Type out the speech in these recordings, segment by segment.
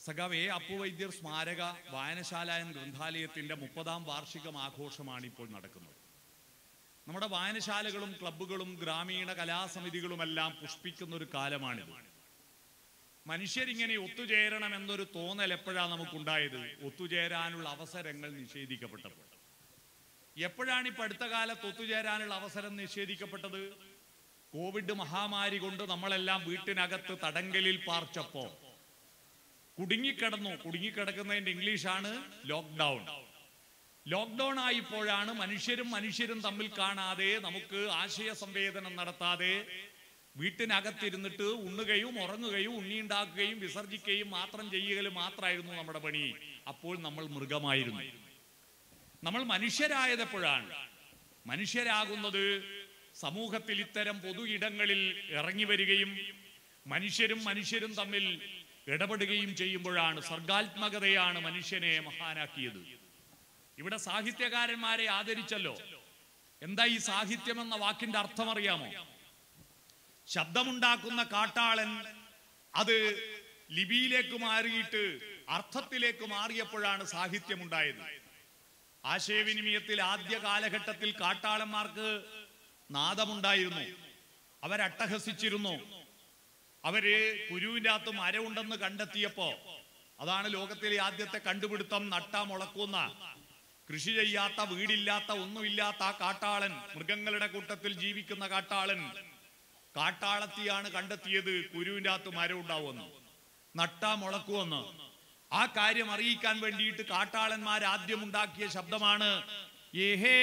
സഖാവ് എ അപ്പുവൈദ്യർ സ്മാരക വായനശാല എന്ന ഗ്രന്ഥാലയത്തിന്റെ മുപ്പതാം വാർഷികം ആഘോഷമാണ് ഇപ്പോൾ നടക്കുന്നത് നമ്മുടെ വായനശാലകളും ക്ലബ്ബുകളും ഗ്രാമീണ കലാസമിതികളുമെല്ലാം പുഷ്പിക്കുന്ന ഒരു കാലമാണിത് മനുഷ്യരിങ്ങനെ ഒത്തുചേരണം എന്നൊരു തോന്നൽ എപ്പോഴാണ് നമുക്കുണ്ടായത് ഒത്തുചേരാനുള്ള അവസരങ്ങൾ നിഷേധിക്കപ്പെട്ടപ്പോൾ എപ്പോഴാണ് ഇപ്പൊ അടുത്ത കാലത്ത് ഒത്തുചേരാനുള്ള അവസരം നിഷേധിക്കപ്പെട്ടത് കോവിഡ് മഹാമാരി കൊണ്ട് നമ്മളെല്ലാം വീട്ടിനകത്ത് തടങ്കലിൽ പാർച്ചപ്പോ കുടുങ്ങിക്കിടന്നു കുടുങ്ങിക്കിടക്കുന്നതിന്റെ ഇംഗ്ലീഷാണ് ലോക്ക്ഡൗൺ ലോക്ക്ഡൗൺ ആയിപ്പോഴാണ് മനുഷ്യരും മനുഷ്യരും തമ്മിൽ കാണാതെ നമുക്ക് ആശയ സംവേദനം നടത്താതെ വീട്ടിനകത്തിരുന്നിട്ട് ഉണ്ണുകയും ഉറങ്ങുകയും ഉണ്ണിയുണ്ടാക്കുകയും വിസർജിക്കുകയും മാത്രം ചെയ്യുകയും മാത്രമായിരുന്നു നമ്മുടെ പണി അപ്പോൾ നമ്മൾ മൃഗമായിരുന്നു നമ്മൾ മനുഷ്യരായതെപ്പോഴാണ് മനുഷ്യരാകുന്നത് സമൂഹത്തിൽ ഇത്തരം പൊതു ഇടങ്ങളിൽ ഇറങ്ങി വരികയും മനുഷ്യരും മനുഷ്യരും തമ്മിൽ ഇടപെടുകയും ചെയ്യുമ്പോഴാണ് സർഗാത്മകതയാണ് മനുഷ്യനെ മഹാനാക്കിയത് ഇവിടെ സാഹിത്യകാരന്മാരെ ആദരിച്ചല്ലോ എന്താ ഈ സാഹിത്യം എന്ന വാക്കിന്റെ അർത്ഥം അറിയാമോ ശബ്ദമുണ്ടാക്കുന്ന കാട്ടാളൻ അത് ലിപിയിലേക്ക് മാറിയിട്ട് അർത്ഥത്തിലേക്ക് മാറിയപ്പോഴാണ് സാഹിത്യമുണ്ടായത് ആശയവിനിമയത്തിൽ ആദ്യ കാലഘട്ടത്തിൽ കാട്ടാളന്മാർക്ക് നാദമുണ്ടായിരുന്നു അവരട്ടഹസിച്ചിരുന്നു അവര് കുരുവിന്റെ അകത്ത് മരമുണ്ടെന്ന് കണ്ടെത്തിയപ്പോ അതാണ് ലോകത്തിലെ ആദ്യത്തെ കണ്ടുപിടുത്തം നട്ടാ മുളക്കുന്ന കൃഷി ചെയ്യാത്ത വീടില്ലാത്ത ഒന്നുമില്ലാത്ത ആ കാട്ടാളൻ മൃഗങ്ങളുടെ കൂട്ടത്തിൽ ജീവിക്കുന്ന കാട്ടാളൻ കാട്ടാളത്തിയാണ് കണ്ടെത്തിയത് കുരുവിന്റെ അകത്ത് മരം ഉണ്ടാവുമെന്ന് നട്ടാ മുളക്കുമെന്ന് ആ കാര്യം അറിയിക്കാൻ വേണ്ടിയിട്ട് കാട്ടാളന്മാർ ആദ്യം ഉണ്ടാക്കിയ ശബ്ദമാണ് ഏഹേ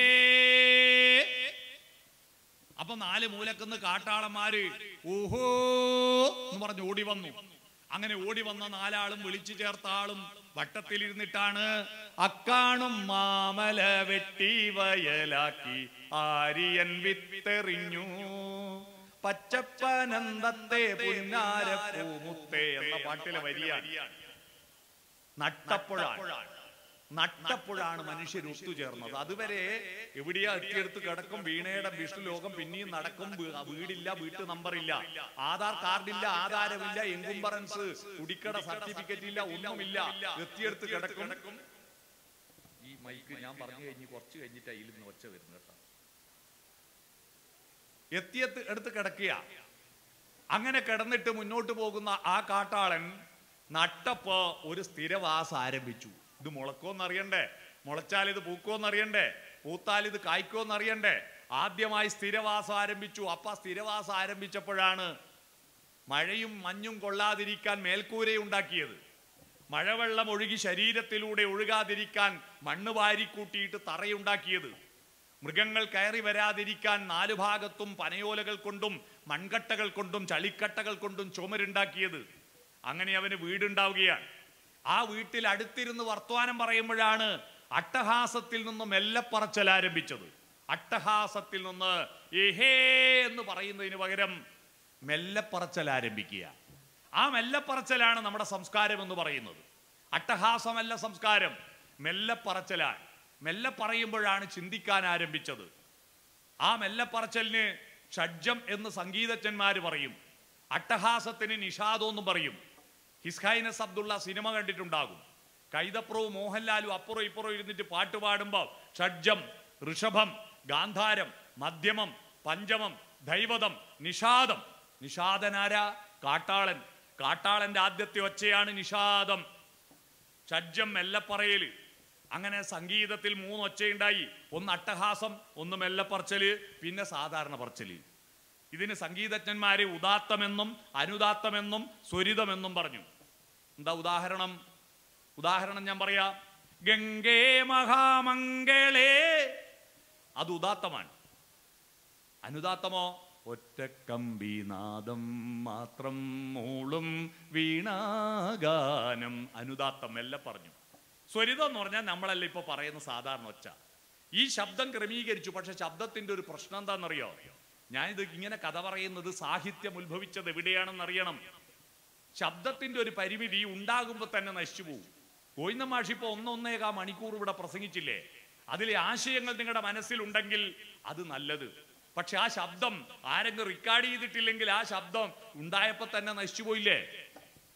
അപ്പൊ നാല് മൂലക്കുന്ന് കാട്ടാളന്മാര് ഓഹോ എന്ന് പറഞ്ഞ് ഓടി വന്നു അങ്ങനെ ഓടി വന്ന നാലാളും വിളിച്ചു ചേർത്ത ആളും വട്ടത്തിലിരുന്നിട്ടാണ് അക്കാണും മാമല വെട്ടി വയലാക്കി ആര്യൻ വിത്തെറിഞ്ഞു പച്ചപ്പനന്തത്തെ പുന്നാര പൂമുത്തേ എന്ന പാട്ടിലെ വരിയാണ് നട്ടപ്പോഴാണ് നട്ടപ്പോഴാണ് മനുഷ്യർ ഒത്തുചേർന്നത് അതുവരെ എവിടെയാ എത്തിയെടുത്ത് കിടക്കും വീണയുടെ വിഷ്ണു ലോകം പിന്നെയും നടക്കും വീ- വീടില്ല വീട്ടു നമ്പറില്ല ആധാർ കാർഡില്ല ആധാരമില്ല എൻകുംബറൻസ് കുടിക്കട സർട്ടിഫിക്കറ്റ് ഇല്ല ഒന്നുമില്ല എത്തിയെടുത്ത് കിടക്കും ഈ മൈക്ക് ഞാൻ പറഞ്ഞു കഴിഞ്ഞ് കുറച്ച് കഴിഞ്ഞിട്ട് അതിൽ നിന്ന് ഒച്ച വരുന്നു കേട്ടോ എത്തിയത്ത് എടുത്ത് കിടക്കുക അങ്ങനെ കിടന്നിട്ട് മുന്നോട്ട് പോകുന്ന ആ കാട്ടാളൻ നട്ടപ്പോ ഒരു സ്ഥിരവാസം ആരംഭിച്ചു ഇത് മുളക്കോന്നറിയണ്ടേ മുളച്ചാൽ ഇത് പൂക്കോന്നറിയണ്ടേ പൂത്താൽ ഇത് കായ്ക്കോന്നറിയണ്ടേ ആദ്യമായി സ്ഥിരവാസം ആരംഭിച്ചു അപ്പ സ്ഥിരവാസം ആരംഭിച്ചപ്പോഴാണ് മഴയും മഞ്ഞും കൊള്ളാതിരിക്കാൻ മേൽക്കൂരയുണ്ടാക്കിയത് മഴവെള്ളം ഒഴുകി ശരീരത്തിലൂടെ ഒഴുകാതിരിക്കാൻ മണ്ണ് വാരിക്കൂട്ടിയിട്ട് തറയുണ്ടാക്കിയത് മൃഗങ്ങൾ കയറി വരാതിരിക്കാൻ നാലു ഭാഗത്തും പനയോലകൾ കൊണ്ടും മൺകട്ടകൾ കൊണ്ടും ചളിക്കട്ടകൾ കൊണ്ടും ചുമരുണ്ടാക്കിയത് അങ്ങനെ അവന് വീടുണ്ടാവുകയാണ് ആ വീട്ടിൽ അടുത്തിരുന്ന് വർത്തമാനം പറയുമ്പോഴാണ് അട്ടഹാസത്തിൽ നിന്നും മെല്ലപ്പറച്ചൽ ആരംഭിച്ചത് അട്ടഹാസത്തിൽ നിന്ന് ഏഹേ എന്ന് പറയുന്നതിന് പകരം മെല്ലപ്പറച്ചൽ ആരംഭിക്കുക ആ മെല്ലപ്പറച്ചലാണ് നമ്മുടെ സംസ്കാരം എന്ന് പറയുന്നത് അട്ടഹാസമല്ല സംസ്കാരം മെല്ലപ്പറച്ചലാണ് മെല്ലെ പറയുമ്പോഴാണ് ചിന്തിക്കാൻ ആരംഭിച്ചത് ആ മെല്ലപ്പറച്ചലിന് ഷഡ്ജം എന്ന് സംഗീതജ്ഞന്മാർ പറയും അട്ടഹാസത്തിന് നിഷാദം എന്നും പറയും ഹിസ്ഹൈനസ് അബ്ദുള്ള സിനിമ കണ്ടിട്ടുണ്ടാകും കൈതപ്രവും മോഹൻലാലും അപ്പുറം ഇപ്പുറം ഇരുന്നിട്ട് പാട്ട് പാടുമ്പോൾ ഷഡ്ജം ഋഷഭം ഗാന്ധാരം മധ്യമം പഞ്ചമം ദൈവതം നിഷാദം നിഷാദനാര കാട്ടാളൻ കാട്ടാളന്റെ ആദ്യത്തെ ഒച്ചയാണ് നിഷാദം ഷഡ്ജം മെല്ലപ്പറയല് അങ്ങനെ സംഗീതത്തിൽ മൂന്ന് ഒച്ചയുണ്ടായി ഒന്ന് അട്ടഹാസം ഒന്ന് മെല്ലപ്പറച്ചല് പിന്നെ സാധാരണ പറച്ചല് ഇതിന് സംഗീതജ്ഞന്മാരെ ഉദാത്തമെന്നും അനുദാത്തമെന്നും സ്വരിതമെന്നും പറഞ്ഞു എന്താ ഉദാഹരണം ഉദാഹരണം ഞാൻ പറയാം ഗംഗേ മഹാമംഗളേ അത് ഉദാത്തമാണ് അനുദാത്തമോ ഒറ്റക്കമ്പിനാദം മാത്രം മൂളും വീണാഗാനം അനുദാത്തം എല്ലാം പറഞ്ഞു സ്വരിതം എന്ന് പറഞ്ഞാൽ നമ്മളല്ല ഇപ്പൊ പറയുന്ന സാധാരണ ഒച്ച ഈ ശബ്ദം ക്രമീകരിച്ചു പക്ഷെ ശബ്ദത്തിന്റെ ഒരു പ്രശ്നം എന്താണെന്നറിയോ ഞാനിത് ഇങ്ങനെ കഥ പറയുന്നത് സാഹിത്യം ഉത്ഭവിച്ചത് എവിടെയാണെന്ന് അറിയണം ശബ്ദത്തിന്റെ ഒരു പരിമിതി ഉണ്ടാകുമ്പോൾ തന്നെ നശിച്ചു പോകും കോയിന്ന മാഷി ഇപ്പൊ ഒന്നൊന്നേകാ മണിക്കൂർ ഇവിടെ പ്രസംഗിച്ചില്ലേ അതിലെ ആശയങ്ങൾ നിങ്ങളുടെ മനസ്സിലുണ്ടെങ്കിൽ അത് നല്ലത് പക്ഷെ ആ ശബ്ദം ആരെങ്കിലും റെക്കോർഡ് ചെയ്തിട്ടില്ലെങ്കിൽ ആ ശബ്ദം ഉണ്ടായപ്പോ തന്നെ നശിച്ചു പോയില്ലേ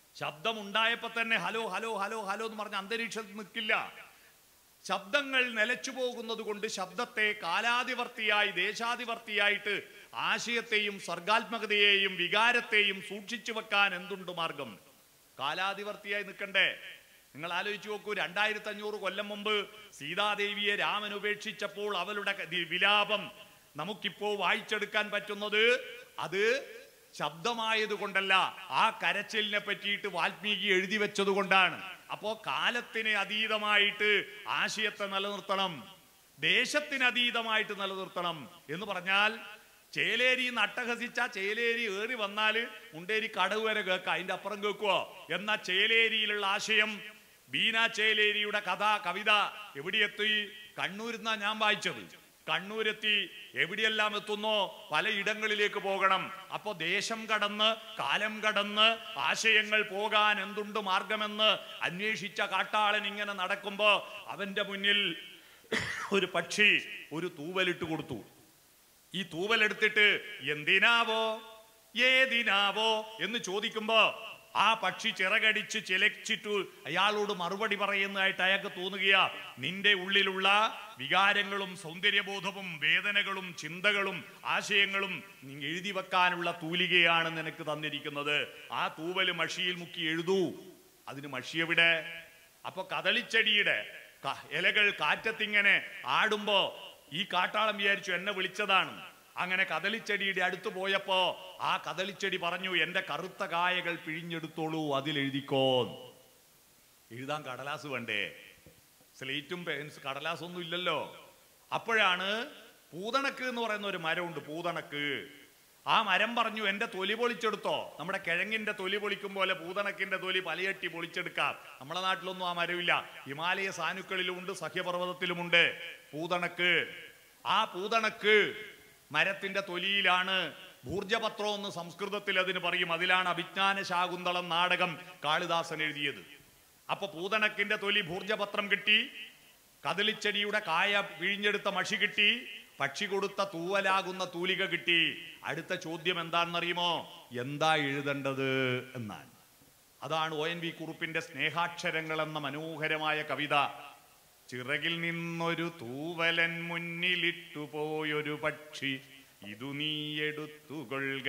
ശബ്ദം ഉണ്ടായപ്പോ തന്നെ ഹലോ ഹലോ ഹലോ ഹലോ എന്ന് പറഞ്ഞ അന്തരീക്ഷത്തിൽ നിൽക്കില്ല ശബ്ദങ്ങൾ നിലച്ചു പോകുന്നത് കൊണ്ട് ശബ്ദത്തെ കാലാധിവർത്തിയായി ദേശാധിവർത്തിയായിട്ട് ആശയത്തെയും സർഗാത്മകതയെയും വികാരത്തെയും സൂക്ഷിച്ചു വെക്കാൻ എന്തുണ്ട് മാർഗം കാലാധിവർത്തിയായി നിൽക്കണ്ടേ നിങ്ങൾ ആലോചിച്ച് നോക്കൂ രണ്ടായിരത്തി അഞ്ഞൂറ് കൊല്ലം മുമ്പ് സീതാദേവിയെ രാമൻ ഉപേക്ഷിച്ചപ്പോൾ അവളുടെ ക- ദി- വിലാപം നമുക്കിപ്പോ വായിച്ചെടുക്കാൻ പറ്റുന്നത് അത് ശബ്ദമായത് കൊണ്ടല്ല ആ കരച്ചിലിനെ പറ്റിയിട്ട് വാൽമീകി എഴുതി വെച്ചത് കൊണ്ടാണ് അപ്പോ കാലത്തിന് അതീതമായിട്ട് ആശയത്തെ നിലനിർത്തണം ദേശത്തിന് അതീതമായിട്ട് നിലനിർത്തണം എന്ന് പറഞ്ഞാൽ ചേലേരി നട്ടഹസിച്ച ചേലേരി ഏറി വന്നാല് മുണ്ടേരി കടവ് വരെ കേൾക്കാം അതിന്റെ അപ്പുറം കേൾക്കുവോ എന്ന ചേലേരിയിലുള്ള ആശയം ബീന ചേലേരിയുടെ കഥ കവിത എവിടെയെത്തി കണ്ണൂരിന്നാ ഞാൻ വായിച്ചത് കണ്ണൂരെത്തി എവിടെയെല്ലാം എത്തുന്നോ പലയിടങ്ങളിലേക്ക് പോകണം അപ്പോ ദേശം കടന്ന് കാലം കടന്ന് ആശയങ്ങൾ പോകാൻ എന്തുണ്ട് മാർഗമെന്ന് അന്വേഷിച്ച കാട്ടാളൻ ഇങ്ങനെ നടക്കുമ്പോ അവന്റെ മുന്നിൽ ഒരു പക്ഷി ഒരു തൂവലിട്ട് കൊടുത്തു ഈ തൂവലെടുത്തിട്ട് എന്തിനാവോ ഏതിനാവോ എന്ന് ചോദിക്കുമ്പോ ആ പക്ഷി ചിറകടിച്ച് ചിലച്ചിട്ടു അയാളോട് മറുപടി പറയുന്നതായിട്ട് അയാൾക്ക് തോന്നുകയാ നിന്റെ ഉള്ളിലുള്ള വികാരങ്ങളും സൗന്ദര്യബോധവും വേദനകളും ചിന്തകളും ആശയങ്ങളും നീ എഴുതി വെക്കാനുള്ള തൂലികയാണ് നിനക്ക് തന്നിരിക്കുന്നത് ആ തൂവല് മഷിയിൽ മുക്കി എഴുതൂ അതിന് മഷി എവിടെ അപ്പൊ കദളിച്ചെടിയുടെ ക- ഇലകൾ കാറ്റത്തിങ്ങനെ ആടുമ്പോ ഈ കാട്ടാളം വിചാരിച്ചു എന്നെ വിളിച്ചതാണ് അങ്ങനെ കദളിച്ചെടിയുടെ അടുത്ത് പോയപ്പോ ആ കദളിച്ചെടി പറഞ്ഞു എന്റെ കറുത്ത കായകൾ പിഴിഞ്ഞെടുത്തോളൂ അതിൽ എഴുതിക്കോ എഴുതാൻ കടലാസ് വേണ്ടേ സ്ലേറ്റും പെൻസ് കടലാസൊന്നും ഇല്ലല്ലോ അപ്പോഴാണ് പൂതണക്ക് എന്ന് പറയുന്ന ഒരു മരമുണ്ട് പൂതണക്ക് ആ മരം പറഞ്ഞു എന്റെ തൊലി പൊളിച്ചെടുത്തോ നമ്മുടെ കിഴങ്ങിന്റെ തൊലി പൊളിക്കും പോലെ പൂതണക്കിന്റെ തൊലി പലയട്ടി പൊളിച്ചെടുക്കാം നമ്മുടെ നാട്ടിലൊന്നും ആ മരമില്ല ഹിമാലയ സാനുക്കളിലുമുണ്ട് സഹ്യപർവ്വതത്തിലുമുണ്ട് പൂതണക്ക് ആ പൂതണക്ക് മരത്തിന്റെ തൊലിയിലാണ് ഭൂർജപത്രം എന്ന് സംസ്കൃതത്തിൽ അതിന് പറയും അതിലാണ് അഭിജ്ഞാന ശാകുന്തളം നാടകം കാളിദാസൻ എഴുതിയത് അപ്പൊ പൂതണക്കിന്റെ തൊലി ഭൂർജപത്രം കിട്ടി കദളിച്ചെടിയുടെ കായ പിഴിഞ്ഞെടുത്ത മഷി കിട്ടി പക്ഷി കൊടുത്ത തൂവലാകുന്ന തൂലിക കിട്ടി അടുത്ത ചോദ്യം എന്താണെന്നറിയുമോ എന്താ എഴുതേണ്ടത് എന്നാണ് അതാണ് ഒ എൻ വി കുറുപ്പിന്റെ സ്നേഹാക്ഷരങ്ങൾ എന്ന മനോഹരമായ കവിത ചിറകിൽ നിന്നൊരു തൂവലൻ മുന്നിലിട്ടു പോയൊരു പക്ഷി ഇതു നീ എടുത്തുകൊള്ളുക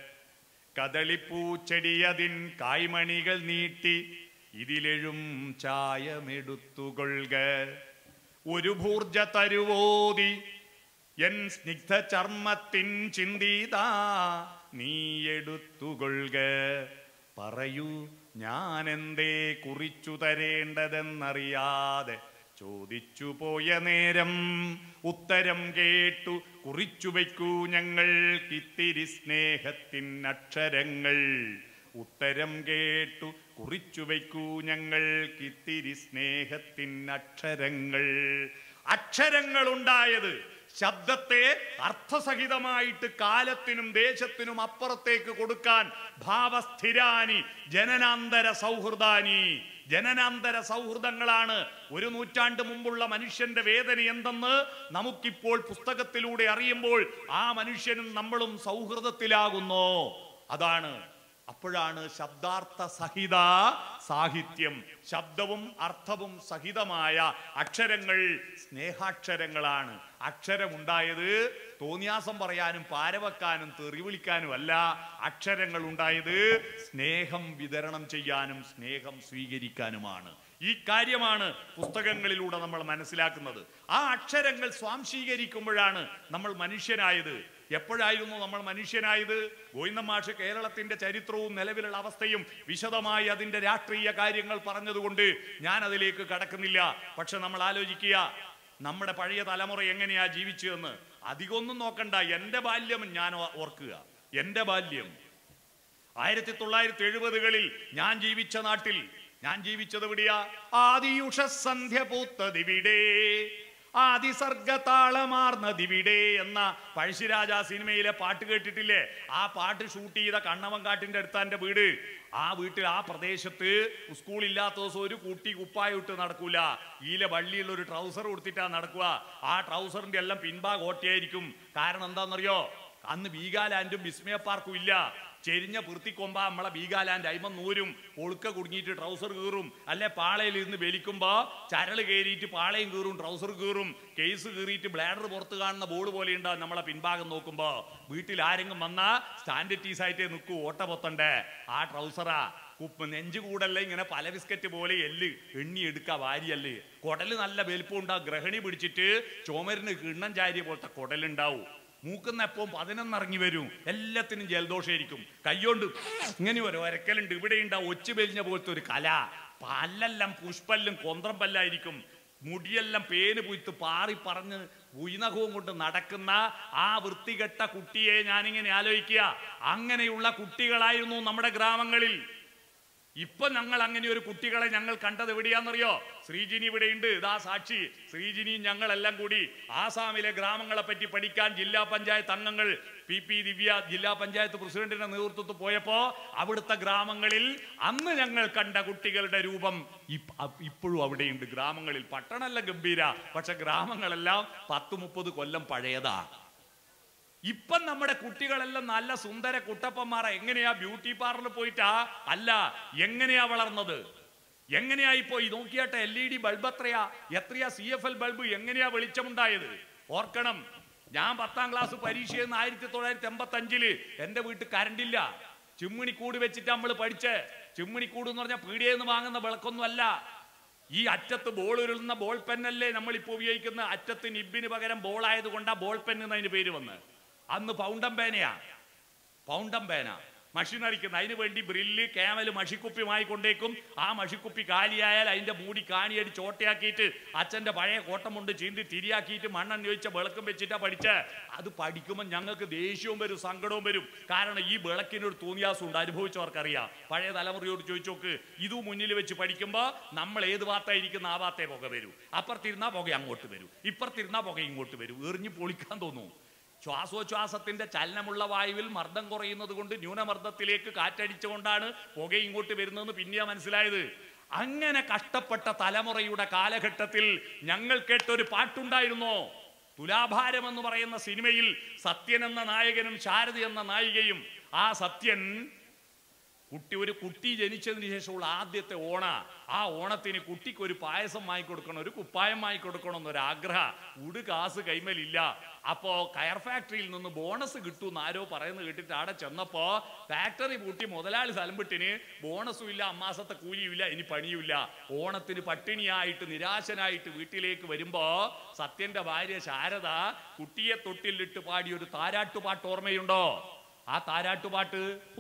കദളിപ്പൂച്ചെടിയതിൻ കായ്മണികൾ നീട്ടി ഇതിലെഴും ചായമെടുത്തുകൊള്ളുക ഒരു ഭൂർജ തരുവോതി എൻ സ്നിഗ്ധ ചർമ്മത്തിൻ ചിന്തീതാ നീ എടുത്തുകൊള്ളുക പറയൂ ഞാൻ എന്തേ കുറിച്ചു തരേണ്ടതെന്നറിയാതെ ചോദിച്ചു പോയ നേരം ഉത്തരം കേട്ടു കുറിച്ചു വയ്ക്കൂ ഞങ്ങൾക്കിത്തിരി സ്നേഹത്തിൻ അക്ഷരങ്ങൾ ഉത്തരം കേട്ടു കുറിച്ചു വയ്ക്കൂ ഞങ്ങൾക്കിത്തിരി സ്നേഹത്തിൻ അക്ഷരങ്ങൾ അക്ഷരങ്ങൾ ഉണ്ടായത് ശബ്ദത്തെ അർത്ഥസഹിതമായിട്ട് കാലത്തിനും ദേശത്തിനും അപ്പുറത്തേക്ക് കൊടുക്കാൻ ഭാവസ്ഥിരാനി ജനനാന്തര സൗഹൃദാനി ജനനാന്തര സൗഹൃദങ്ങളാണ് ഒരു നൂറ്റാണ്ട് മുമ്പുള്ള മനുഷ്യന്റെ വേദന എന്തെന്ന് നമുക്കിപ്പോൾ പുസ്തകത്തിലൂടെ അറിയുമ്പോൾ ആ മനുഷ്യനും നമ്മളും സൗഹൃദത്തിലാകുന്നു അതാണ് അപ്പോഴാണ് ശബ്ദാർത്ഥ സഹിത സാഹിത്യം ശബ്ദവും അർത്ഥവും സഹിതമായ അക്ഷരങ്ങൾ സ്നേഹാക്ഷരങ്ങളാണ് അക്ഷരമുണ്ടായത് തോന്നിയാസം പറയാനും പാരവെക്കാനും തെറി വിളിക്കാനും അല്ല അക്ഷരങ്ങൾ ഉണ്ടായത് സ്നേഹം വിതരണം ചെയ്യാനും സ്നേഹം സ്വീകരിക്കാനുമാണ് ഈ കാര്യമാണ് പുസ്തകങ്ങളിലൂടെ നമ്മൾ മനസ്സിലാക്കുന്നത് ആ അക്ഷരങ്ങൾ സ്വാംശീകരിക്കുമ്പോഴാണ് നമ്മൾ മനുഷ്യനായത് എപ്പോഴായിരുന്നു നമ്മൾ മനുഷ്യനായത് ഗോവിന്ദ മാഷ് കേരളത്തിന്റെ ചരിത്രവും നിലവിലുള്ള അവസ്ഥയും വിശദമായി അതിന്റെ രാഷ്ട്രീയ കാര്യങ്ങൾ പറഞ്ഞതുകൊണ്ട് ഞാൻ അതിലേക്ക് കടക്കുന്നില്ല പക്ഷെ നമ്മൾ ആലോചിക്കുക നമ്മുടെ പഴയ തലമുറ എങ്ങനെയാ ജീവിച്ചതെന്ന് അധികമൊന്നും നോക്കണ്ട എന്റെ ബാല്യം ഞാൻ ഓ- ഓർക്കുക എന്റെ ബാല്യം ആയിരത്തി തൊള്ളായിരത്തി എഴുപതുകളിൽ ഞാൻ ജീവിച്ച നാട്ടിൽ ഞാൻ ജീവിച്ചത് എവിടെയാ ആദിയുഷ സന്ധ്യ പൂത്തതിവിടെ ആദിസർഗതാളമാർന്നതിവിടെ എന്ന പഴശ്ശിരാജ സിനിമയിലെ പാട്ട് കേട്ടിട്ടില്ലേ ആ പാട്ട് ഷൂട്ട് ചെയ്ത കണ്ണവൻകാട്ടിന്റെ അടുത്താന്റെ വീട് ആ വീട്ടിൽ ആ പ്രദേശത്ത് സ്കൂളില്ലാത്ത ദിവസം ഒരു കുട്ടി കുപ്പായ ഇട്ട് നടക്കൂല ഈലെ വള്ളിയുള്ള ഒരു ട്രൗസർ കൊടുത്തിട്ടാ നടക്കുക ആ ട്രൗസറിന്റെ എല്ലാം പിൻഭാഗം ഓട്ടയായിരിക്കും കാരണം എന്താണെന്നറിയോ അന്ന് വീഗാലാൻഡും വിസ്മയ പാർക്കും ഇല്ല ചെരിഞ്ഞ പൃത്തിക്കൊമ്പ നമ്മളെ ബീഗാലാൻഡ് അയിമ നൂരും ഒളുക്ക കുടുങ്ങിയിട്ട് ട്രൗസർ കീറും അല്ലെ പാളയിൽ ഇരുന്ന് വലിക്കുമ്പോ ചരല് കയറിയിട്ട് പാളയും കീറും ട്രൗസർ കീറും കേസ് കീറിയിട്ട് ബ്ലാഡർ പുറത്ത് കാണുന്ന ബോൾ പോലെ ഉണ്ടാവും നമ്മളെ പിൻഭാഗം നോക്കുമ്പോ വീട്ടിൽ ആരെങ്കിലും വന്നാ സ്റ്റാൻഡറ്റീസ് ആയിട്ട് നിൽക്കൂ ഓട്ട പൊത്തണ്ടേ ആ ട്രൗസറാ ഉപ്പ് നെഞ്ചു കൂടല്ല ഇങ്ങനെ പല ബിസ്ക്കറ്റ് പോലെ എല്ല് എണ്ണി എടുക്ക വാരിയല്ല് കുടല് നല്ല വലിപ്പം ഉണ്ടാവും ഗ്രഹണി പിടിച്ചിട്ട് ചോമരിന് കിണ്ണം ചാരിയ പോലത്തെ കുടലുണ്ടാവും മൂക്കുന്ന എപ്പം പതിനൊന്നിറങ്ങി വരും എല്ലാത്തിനും ജലദോഷമായിരിക്കും കയ്യോണ്ട് ഇങ്ങനെ ഒരു ഒരക്കലുണ്ട് ഇവിടെ ഉണ്ടാവും ഒച്ചു പെരിഞ്ഞ പോലത്തെ ഒരു കല പല്ലെല്ലാം പുഷ്പല്ലും കൊന്ത്രം പല്ലായിരിക്കും മുടിയെല്ലാം പേന് പുയ്ത്ത് പാറി പറഞ്ഞ് ഉയിനകവും കൊണ്ട് നടക്കുന്ന ആ വൃത്തികെട്ട കുട്ടിയെ ഞാനിങ്ങനെ ആലോചിക്കുക അങ്ങനെയുള്ള കുട്ടികളായിരുന്നു നമ്മുടെ ഗ്രാമങ്ങളിൽ ഇപ്പൊ ഞങ്ങൾ അങ്ങനെ ഒരു കുട്ടികളെ ഞങ്ങൾ കണ്ടത് എവിടെയാണെന്നറിയോ ശ്രീജിനി ഇവിടെയുണ്ട് ഇതാ സാക്ഷി ശ്രീജിനിയും ഞങ്ങളെല്ലാം കൂടി ആസാമിലെ ഗ്രാമങ്ങളെ പറ്റി പഠിക്കാൻ ജില്ലാ പഞ്ചായത്ത് അംഗങ്ങൾ പി പി ദിവ്യ ജില്ലാ പഞ്ചായത്ത് പ്രസിഡന്റിന്റെ നേതൃത്വത്തിൽ പോയപ്പോ അവിടുത്തെ ഗ്രാമങ്ങളിൽ അന്ന് ഞങ്ങൾ കണ്ട കുട്ടികളുടെ രൂപം ഇപ്പ- അ- ഇപ്പോഴും അവിടെയുണ്ട് ഗ്രാമങ്ങളിൽ പട്ടണമല്ല ഗംഭീര പക്ഷെ ഗ്രാമങ്ങളെല്ലാം പത്ത് മുപ്പത് കൊല്ലം പഴയതാ ഇപ്പം നമ്മുടെ കുട്ടികളെല്ലാം നല്ല സുന്ദര കുട്ടപ്പന്മാരാ എങ്ങനെയാ ബ്യൂട്ടി പാർലറിൽ പോയിട്ടാ അല്ല എങ്ങനെയാ വളർന്നത് എങ്ങനെയാ ഇപ്പോ ഈ നോക്കിയാട്ടെ എൽ ഇ ഡി ബൾബ് എത്രയാ എത്രയാ സി എഫ് എൽ ബൾബ് എങ്ങനെയാ വെളിച്ചമുണ്ടായത് ഓർക്കണം ഞാൻ പത്താം ക്ലാസ് പരീക്ഷയെന്ന് ആയിരത്തി തൊള്ളായിരത്തി എൺപത്തി അഞ്ചില് എന്റെ വീട്ടിൽ കരണ്ടില്ല ചിമ്മിണിക്കൂട് വെച്ചിട്ട് നമ്മൾ പഠിച്ചേ ചിമ്മിണിക്കൂട് എന്ന് പറഞ്ഞാൽ പീടിയെന്ന് വാങ്ങുന്ന വിളക്കൊന്നും അല്ല ഈ അറ്റത്ത് ബോൾ ഉരുളുന്ന ബോൾ പെന്നല്ലേ നമ്മൾ ഇപ്പോൾ ഉപയോഗിക്കുന്ന അറ്റത്ത് നിബിന് പകരം ബോൾ ആയതുകൊണ്ടാ ബോൾ പെൻ എന്നതിന് പേര് വന്ന് അന്ന് പൗണ്ടം പേനയാ പൗണ്ടം പേന മഷിനടിക്കുന്ന അതിന് വേണ്ടി ബ്രില്ല് ക്യാമല് മഷിക്കുപ്പിയുമായി കൊണ്ടേക്കും ആ മഷിക്കുപ്പി കാലിയായാൽ അതിന്റെ മൂടി കാണിയടി ചോട്ടയാക്കിയിട്ട് അച്ഛന്റെ പഴയ കോട്ടം കൊണ്ട് ചീന്തി തിരിയാക്കിയിട്ട് മണ്ണെണ്ണ ചോദിച്ച വിളക്കും വെച്ചിട്ടാ പഠിച്ച് അത് പഠിക്കുമ്പോൾ ഞങ്ങൾക്ക് ദേഷ്യവും വരും സങ്കടവും വരും കാരണം ഈ വിളക്കിനൊരു തൂന്നിയാസം ഉണ്ട് അനുഭവിച്ചവർക്കറിയാം പഴയ തലമുറയോട് ചോദിച്ചു നോക്ക് ഇത് മുന്നിൽ വെച്ച് പഠിക്കുമ്പോൾ നമ്മൾ ഏത് ഭാഗത്തായിരിക്കുന്ന ആ ഭാഗത്തെ പുക വരും അപ്പുറത്തിരുന്നാ പുക അങ്ങോട്ട് വരും ഇപ്പുറത്തിരുന്നാ പുക ഇങ്ങോട്ട് വരും എറിഞ്ഞ് പൊളിക്കാൻ തോന്നും ശ്വാസോച്ഛ്വാസത്തിന്റെ ചലനമുള്ള വായുവിൽ മർദ്ദം കുറയുന്നത് കൊണ്ട് ന്യൂനമർദ്ദത്തിലേക്ക് കാറ്റടിച്ചുകൊണ്ടാണ് പുക ഇങ്ങോട്ട് വരുന്നതെന്ന് പിന്നെയാ മനസ്സിലായത് അങ്ങനെ കഷ്ടപ്പെട്ട തലമുറയുടെ കാലഘട്ടത്തിൽ ഞങ്ങൾ കേട്ടൊരു പാട്ടുണ്ടായിരുന്നോ തുലാഭാരം എന്ന് പറയുന്ന സിനിമയിൽ സത്യൻ എന്ന നായകനും ശാരദ എന്ന നായികയും ആ സത്യൻ കുട്ടി ഒരു കുട്ടി ജനിച്ചതിന് ശേഷമുള്ള ആദ്യത്തെ ഓണ ആ ഓണത്തിന് കുട്ടിക്ക് ഒരു പായസം വാങ്ങിക്കൊടുക്കണം ഒരു കുപ്പായം വാങ്ങിക്കൊടുക്കണം എന്നൊരു ആഗ്രഹ ഉട് കാസ് കൈമലില്ല അപ്പോ കയർ ഫാക്ടറിയിൽ നിന്ന് ബോണസ് കിട്ടുമെന്ന് ആരോ പറയുന്നത് കേട്ടിട്ട് അവിടെ ചെന്നപ്പോ ഫാക്ടറി പൂട്ടി മുതലാളി സ്ഥലംവിട്ടിന് ബോണസും ഇല്ല അമ്മാസത്തെ കൂലിയും ഇല്ല ഇനി പണിയുമില്ല ഓണത്തിന് പട്ടിണിയായിട്ട് നിരാശനായിട്ട് വീട്ടിലേക്ക് വരുമ്പോ സത്യന്റെ ഭാര്യ ശാരദ കുട്ടിയെ തൊട്ടിലിട്ട് പാടിയ ഒരു താരാട്ടുപാട്ട് ഓർമ്മയുണ്ടോ ആ താരാട്ടുപാട്ട്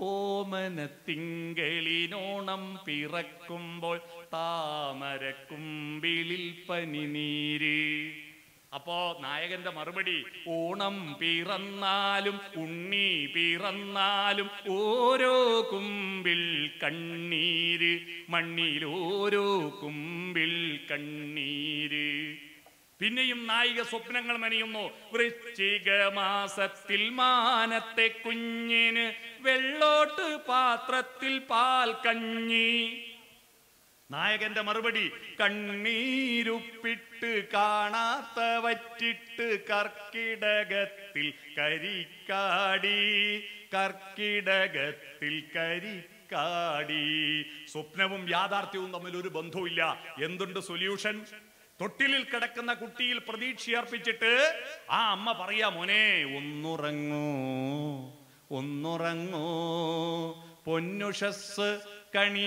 ഓമനത്തിങ്കളിനോണം പിറക്കുമ്പോൾ താമരക്കുമ്പിളിൽ പനിനീര് അപ്പോ നായകന്റെ മറുപടി ഓണം പിറന്നാലും ഉണ്ണി പിറന്നാലും ഓരോ കുമ്പിൽ കണ്ണീര് മണ്ണിൽ ഓരോ കുമ്പിൽ കണ്ണീര് പിന്നെയും നായിക സ്വപ്നങ്ങൾ മെനയുന്നു വൃശ്ചിക മാസത്തിൽ മാനത്തെ കുഞ്ഞിന് വെള്ളോട്ട് പാത്രത്തിൽ പാൽ കഞ്ഞി നായകന്റെ മറുപടി കണ്ണീരുപ്പിട്ട് കാണാത്ത വറ്റിട്ട് കർക്കിടകത്തിൽ കരിക്കാടി കർക്കിടകത്തിൽ കരിക്കാടി സ്വപ്നവും യാഥാർത്ഥ്യവും തമ്മിൽ ഒരു ബന്ധവുമില്ല എന്തുണ്ട് സൊല്യൂഷൻ തൊട്ടിലിൽ കിടക്കുന്ന കുട്ടിയിൽ പ്രതീക്ഷ അർപ്പിച്ചിട്ട് ആ അമ്മ പറയാ മോനെ ഒന്നുറങ്ങൂ ഒന്നുറങ്ങൂ പൊന്നുഷസ് കണി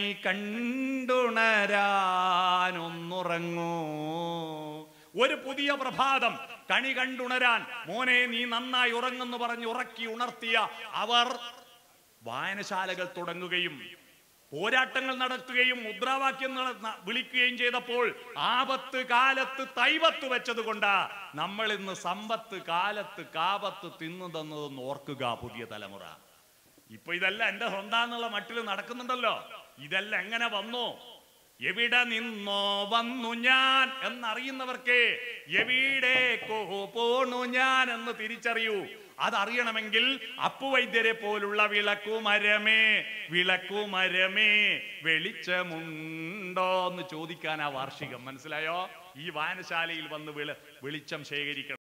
കണ്ടുണരാൻ ഒന്നുറങ്ങൂ ഒരു പുതിയ പ്രഭാതം കണി കണ്ടുണരാൻ മോനെ നീ നന്നായി ഉറങ്ങുന്നു പറഞ്ഞ് ഉറക്കി ഉണർത്തിയ അവർ വായനശാലകൾ തുടങ്ങുകയും പോരാട്ടങ്ങൾ നടത്തുകയും മുദ്രാവാക്യങ്ങൾ ന- വിളിക്കുകയും ചെയ്തപ്പോൾ ആപത്ത് കാലത്ത് തൈവത്ത് വെച്ചത് കൊണ്ടാ നമ്മൾ ഇന്ന് സമ്പത്ത് കാലത്ത് കാപത്ത് തിന്നു തന്നതെന്ന് ഓർക്കുക പുതിയ തലമുറ ഇപ്പൊ ഇതെല്ലാം എന്റെ സ്വന്താന്നുള്ള മട്ടിൽ നടക്കുന്നുണ്ടല്ലോ ഇതെല്ലാം എങ്ങനെ വന്നു എവിടെ നിന്നോ വന്നു ഞാൻ എന്നറിയുന്നവർക്ക് എവിടേക്കോ പോണു ഞാൻ എന്ന് തിരിച്ചറിയൂ അതറിയണമെങ്കിൽ അപ്പുവൈദ്യരെ പോലുള്ള വിളക്കുമരമേ വിളക്കുമരമേ വെളിച്ചമുണ്ടോ എന്ന് ചോദിക്കാൻ ആ വാർഷികം മനസ്സിലായോ ഈ വായനശാലയിൽ വന്ന് വിള വെളിച്ചം ശേഖരിക്കണം